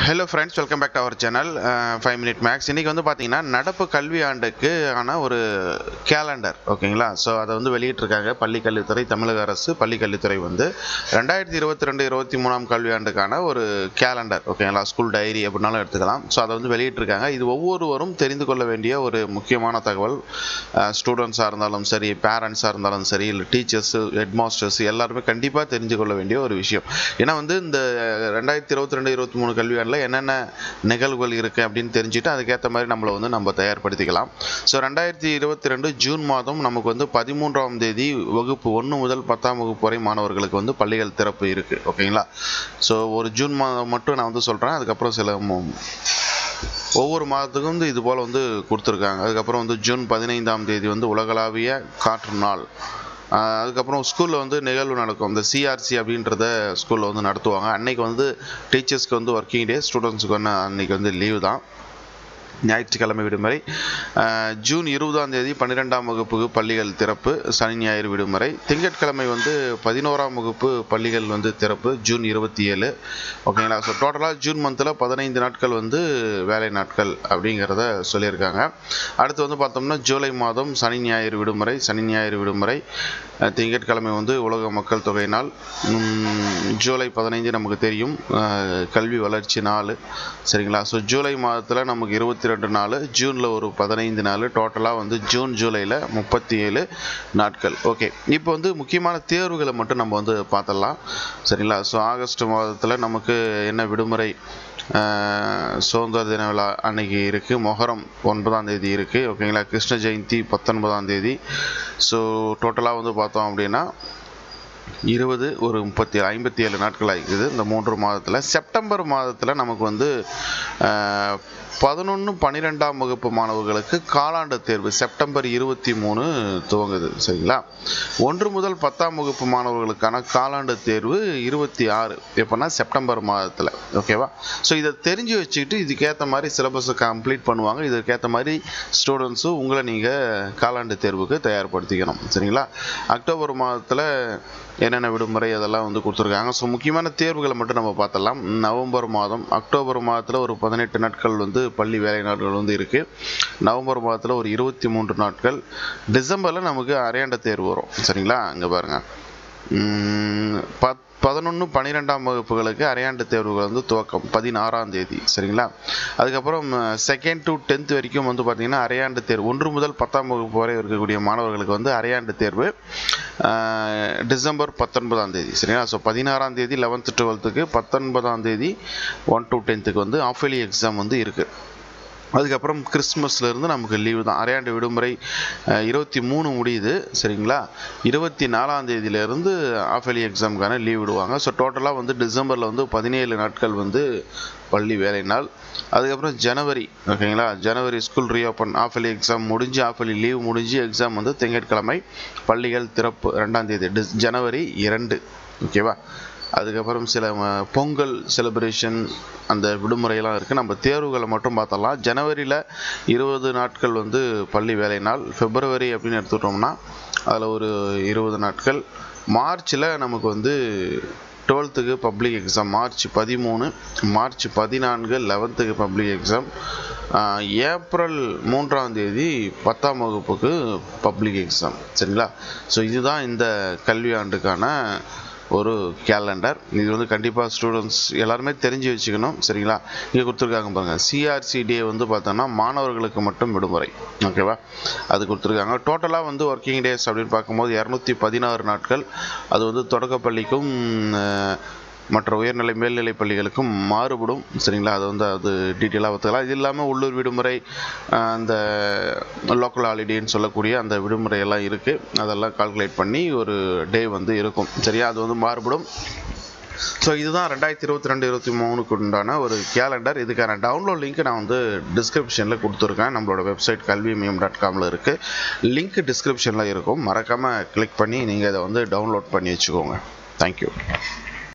hello friends welcome back to our channel five minute maths இன்றைக்கி வந்து பார்த்தீங்கன்னா நடப்பு கல்வி ஆண்டுக்கு ஆன ஒரு கேலண்டர் ஓகேங்களா ஸோ அதை வந்து வெளியிட்டிருக்காங்க பள்ளி கல்வித்துறை தமிழக அரசு பள்ளி கல்வித்துறை வந்து ரெண்டாயிரத்தி இருபத்தி ரெண்டு இருபத்தி மூணாம் கல்வி ஆண்டுக்கான ஒரு கேலண்டர் ஓகேங்களா ஸ்கூல் டைரி அப்படின்னாலும் எடுத்துக்கலாம் ஸோ அதை வந்து வெளியிட்டிருக்காங்க இது ஒவ்வொருவரும் தெரிந்து கொள்ள வேண்டிய ஒரு முக்கியமான தகவல் ஸ்டூடெண்ட்ஸாக இருந்தாலும் சரி பேரண்ட்ஸாக இருந்தாலும் சரி இல்லை டீச்சர்ஸு ஹெட் மாஸ்டர்ஸ் எல்லாருமே கண்டிப்பாக தெரிஞ்சு கொள்ள வேண்டிய ஒரு விஷயம் ஏன்னா வந்து இந்த ரெண்டாயிரத்தி இருபத்தி ரெண்டு இருபத்தி மூணு கல்வியாண்டில் என்னென்ன நிகழ்வுகள் இருக்குது அப்படின்னு தெரிஞ்சுட்டு அதுக்கேற்ற மாதிரி நம்மளை வந்து நம்ம தயார்படுத்திக்கலாம் ஸோ ரெண்டாயிரத்தி இருபத்தி ரெண்டு ஜூன் மாதம் நமக்கு வந்து பதிமூன்றாம் தேதி வகுப்பு ஒன்று முதல் பத்தாம் வகுப்பு வரை மாணவர்களுக்கு வந்து பள்ளிகள் திறப்பு இருக்குது ஓகேங்களா ஸோ ஒரு ஜூன் மாதம் மட்டும் நான் வந்து சொல்கிறேன் அதுக்கப்புறம் சில மு- ஒவ்வொரு மாதத்துக்கும் வந்து இது போல் வந்து கொடுத்துருக்காங்க அதுக்கப்புறம் வந்து ஜூன் பதினைந்தாம் தேதி வந்து உலகளாவிய காற்று நாள் ஆஹ் அதுக்கப்புறம் ஸ்கூலில் வந்து நிகழ்வு நடக்கும் இந்த சிஆர்சி அப்படின்றத ஸ்கூலில் வந்து நடத்துவாங்க அன்னைக்கு வந்து டீச்சர்ஸ்க்கு வந்து ஒர்க்கிங் டே ஸ்டூடெண்ட்ஸுக்கு வந்து அன்னைக்கு வந்து லீவு தான் ஞாயிற்றுக்கிழமை விடுமுறை ஆஹ் ஜூன் இருபதாம் தேதி பன்னிரெண்டாம் வகுப்புக்கு பள்ளிகள் திறப்பு சனி ஞாயிறு விடுமுறை திங்கட்கிழமை வந்து பதினோராம் வகுப்பு பள்ளிகள் வந்து திறப்பு ஜூன் இருபத்தி ஏழு ஓகேங்களா ஸோ டோட்டலாக ஜூன் மந்தில் பதினைந்து நாட்கள் வந்து வேலை நாட்கள் அப்படிங்கிறத சொல்லியிருக்காங்க அடுத்து வந்து பார்த்தோம்னா ஜூலை மாதம் சனி ஞாயிறு விடுமுறை சனி ஞாயிறு விடுமுறை அஹ் திங்கட்கிழமை வந்து உலக மக்கள் தொகை நாள் உம், ஜூலை பதினைந்து நமக்கு தெரியும் அஹ், கல்வி வளர்ச்சி நாள் சரிங்களா ஸோ ஜூலை மாதத்தில் நமக்கு இருபத்தி ரெண்டு நாள் ஜூனில் ஒரு பதினைந்து நாள் டோட்டலாக வந்து ஜூன் ஜூலையில் முப்பத்தி ஏழு நாட்கள் ஓகே இப்போ வந்து முக்கியமான தேர்வுகளை மட்டும் நம்ம வந்து பார்த்துடலாம் சரிங்களா ஸோ ஆகஸ்ட் மாதத்தில் நமக்கு என்ன விடுமுறை ஆஹ், சுதந்திர தின விழா அன்னைக்கு இருக்குது மொஹரம் ஒன்பதாம் தேதி இருக்குது ஓகேங்களா கிருஷ்ண ஜெயந்தி பத்தொன்பதாம் தேதி ஸோ டோட்டலாக வந்து பார்த்தோம் அப்படின்னா இருபது ஒரு முப்பத்தி ஐம்பத்தி ஏழு நாட்கள் ஆகிக்குது இந்த மூன்று மாதத்தில் செப்டம்பர் மாதத்தில் நமக்கு வந்து பதினொன்று பன்னிரெண்டாம் வகுப்பு மாணவர்களுக்கு காலாண்டு தேர்வு செப்டம்பர் இருபத்தி மூணு துவங்குது சரிங்களா ஒன்று முதல் பத்தாம் வகுப்பு மாணவர்களுக்கான காலாண்டு தேர்வு இருபத்தி ஆறு எப்போனா செப்டம்பர் மாதத்தில் ஓகேவா ஸோ இதை தெரிஞ்சு வச்சுக்கிட்டு இதுக்கேற்ற மாதிரி சிலபஸை கம்ப்ளீட் பண்ணுவாங்க இதுக்கேற்ற மாதிரி ஸ்டூடெண்ட்ஸும் உங்களை நீங்கள் காலாண்டு தேர்வுக்கு தயார்படுத்திக்கணும் சரிங்களா அக்டோபர் மாதத்தில் என்னென்ன விடுமுறை அதெல்லாம் வந்து கொடுத்துருக்காங்க ஸோ முக்கியமான தேர்வுகளை மட்டும் நம்ம பார்த்தலாம் நவம்பர் மாதம் அக்டோபர் மாதத்தில் ஒரு பதினெட்டு நாட்கள் வந்து பள்ளி வேலை நாட்கள் வந்து இருக்குது நவம்பர் மாதத்தில் ஒரு இருபத்தி மூன்று நாட்கள் டிசம்பரில் நமக்கு அரையாண்ட தேர்வு வரும் சரிங்களா இங்கே பாருங்கள் உம், பத் பதினொன்று பன்னிரெண்டாம் வகுப்புகளுக்கு அரையாண்டு தேர்வுகள் வந்து துவக்கம் பதினாறாம் தேதி சரிங்களா அதுக்கப்புறம் செகண்ட் டு டென்த் வரைக்கும் வந்து பார்த்திங்கன்னா அரையாண்டு தேர்வு ஒன்று முதல் பத்தாம் வகுப்பு வரை இருக்கக்கூடிய மாணவர்களுக்கு வந்து அரையாண்டு தேர்வு ஆஹ், டிசம்பர் பத்தொன்பதாம் தேதி சரிங்களா ஸோ பதினாறாம் தேதி லெவன்த்து டுவெல்த்துக்கு பத்தொன்பதாம் தேதி ஒன் டு டென்த்துக்கு வந்து ஆஃபலி எக்ஸாம் வந்து இருக்குது அதுக்கப்புறம் கிறிஸ்மஸ்ல இருந்து நமக்கு லீவு தான் அரையாண்டு விடுமுறை அஹ், இருபத்தி மூணு முடியுது சரிங்களா இருபத்தி நாலாம் தேதியிலேருந்து ஆஃபலி எக்ஸாமுக்கான லீவ் விடுவாங்க ஸோ டோட்டலாக வந்து டிசம்பரில் வந்து பதினேழு நாட்கள் வந்து பள்ளி வேலை நாள் அதுக்கப்புறம் ஜனவரி ஓகேங்களா ஜனவரி ஸ்கூல் ரீஓப்பன் ஆஃபலி எக்ஸாம் முடிஞ்சு ஆஃபலி லீவ் முடிஞ்சு எக்ஸாம் வந்து திங்கட்கிழமை பள்ளிகள் திறப்பு ரெண்டாம் தேதி டிஸ் ஜனவரி இரண்டு ஓகேவா அதுக்கப்புறம் சில ம- பொங்கல் செலிப்ரேஷன் அந்த விடுமுறையெல்லாம் இருக்குது நம்ம தேர்வுகளை மட்டும் பார்த்தலாம் ஜனவரியில் இருபது நாட்கள் வந்து பள்ளி வேலை நாள் பிப்ரவரி அப்படின்னு எடுத்துட்டோம்னா அதில் ஒரு இருபது நாட்கள் மார்ச்சில் நமக்கு வந்து டுவெல்த்துக்கு பப்ளிக் எக்ஸாம் மார்ச் பதிமூணு மார்ச் பதினான்கு லெவன்த்துக்கு பப்ளிக் எக்ஸாம் ஏப்ரல் மூன்றாம் தேதி பத்தாம் வகுப்புக்கு பப்ளிக் எக்ஸாம் சரிங்களா ஸோ இதுதான் இந்த கல்வியாண்டுக்கான ஒரு கேலண்டர் இது வந்து கண்டிப்பாக ஸ்டூடெண்ட்ஸ் எல்லாருமே தெரிஞ்சு வச்சுக்கணும் சரிங்களா இங்கே கொடுத்துருக்காங்க பாருங்கள் சிஆர்சி டே வந்து பார்த்தோன்னா மாணவர்களுக்கு மட்டும் விடுமுறை ஓகேவா அது கொடுத்துருக்காங்க டோட்டலாக வந்து ஒர்க்கிங் டேஸ் அப்படின்னு பார்க்கும்போது இரநூத்தி பதினாறு நாட்கள் அது வந்து தொடக்கப்பள்ளிக்கும் அஹ், மற்ற உயர்நிலை மேல்நிலை பள்ளிகளுக்கும் மாறுபடும் சரிங்களா அது வந்து அது டீட்டெயிலாக பார்த்துக்கலாம் இது இல்லாமல் உள்ளூர் விடுமுறை அஹ், அந்த லோக்கல் ஹாலிடேன்னு சொல்லக்கூடிய அந்த விடுமுறை எல்லாம் இருக்குது அதெல்லாம் கால்குலேட் பண்ணி ஒரு டே வந்து இருக்கும் சரியா அது வந்து மாறுபடும் ஸோ இதுதான் ரெண்டாயிரத்தி இருபத்தி ரெண்டு இருபத்தி மூணுக்கு உண்டான ஒரு கேலண்டர் இதுக்கான டவுன்லோட் லிங்க் நான் வந்து டிஸ்கிரிப்ஷனில் கொடுத்துருக்கேன் நம்மளோட வெப்சைட் கல்வி மியம் டாட் காமில் இருக்குது லிங்க் டிஸ்கிரிப்ஷனில் இருக்கும் மறக்காமல் கிளிக் பண்ணி நீங்கள் இதை வந்து டவுன்லோட் பண்ணி வச்சுக்கோங்க தேங்க்யூ